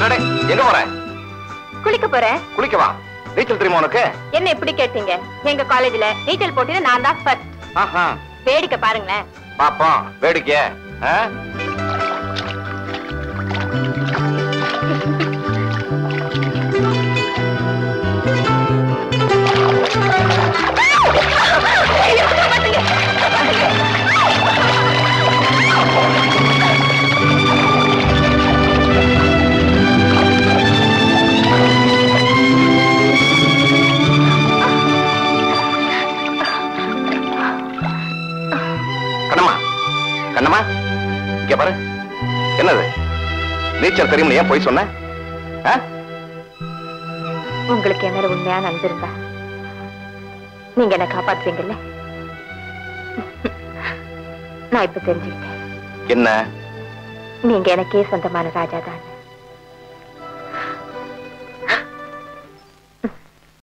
அடடே, எங்க போற குளிக்க போறேன் குளிக்கவா நீச்சல் தெரியுமா உனக்கு என்ன இப்படி கேட்டீங்க எங்க காலேஜ்ல நீச்சல் போட்டியில நான் தான் ஃபர்ஸ்ட் ஆஹா வேடிக்கை பாருங்களேன் பாப்போம் வேடிக்கை ஆ? கண்ணம்மா கண்ணம்மா இங்க பாரு என்னது நீச்சல் தெரியுமா ஏன் போய் சொன்ன ஆ? உங்களுக்கு என்ன உண்மையான அன்பு இருந்தா நீங்க என்ன காப்பாத்துவீங்கல்ல நான் இப்ப தெரிஞ்சுக்கிட்டேன் என்ன நீங்க எனக்கே சொந்தமான ராஜா தான்